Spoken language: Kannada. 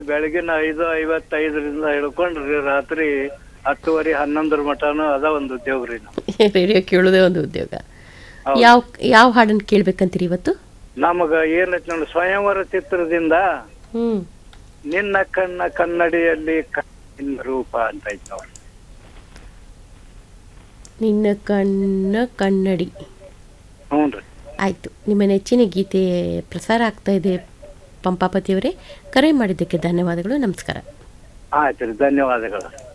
ಬೆಳಗಿನ ಐದು ಐವತ್ತೈದರಿಂದ ಹಿಡ್ಕೊಂಡ್ರಿ ರಾತ್ರಿ ಹತ್ತುವರೆ ಹನ್ನೊಂದರ ಮಟನು ಅದ ಒಂದು ಉದ್ಯೋಗ ರೀ ನಾವು ರೇಡಿಯೋ ಕೇಳೋದೇ ಒಂದು ಉದ್ಯೋಗ ಹೌದು. ಯಾವ ಯಾವ ಹಾಡನ್ನು ಕೇಳ್ಬೇಕಂತೀರಿ ಇವತ್ತು ನಮಗ ಏನೈತಿ ನೋಡಿ ಸ್ವಯಂವರ ಚಿತ್ರದಿಂದ ಹ್ಞೂ ನಿನ್ನ ಕಣ್ಣ ಕನ್ನಡಿಯಲ್ಲಿ ಕಣ್ಣಿನ ರೂಪ ಅಂತ ಐತಿ ನೋಡಿ ನಿನ್ನ ಕಣ್ಣ ಕನ್ನಡಿ ಹ್ಞೂ ರೀ ಆಯಿತು ನಿಮ್ಮ ನೆಚ್ಚಿನ ಗೀತೆ ಪ್ರಸಾರ ಆಗ್ತಾ ಇದೆ ಪಂಪಾಪತಿಯವರೇ ಕರೆ ಮಾಡಿದ್ದಕ್ಕೆ ಧನ್ಯವಾದಗಳು ನಮಸ್ಕಾರ ಆಯ್ತು ರೀ ಧನ್ಯವಾದಗಳು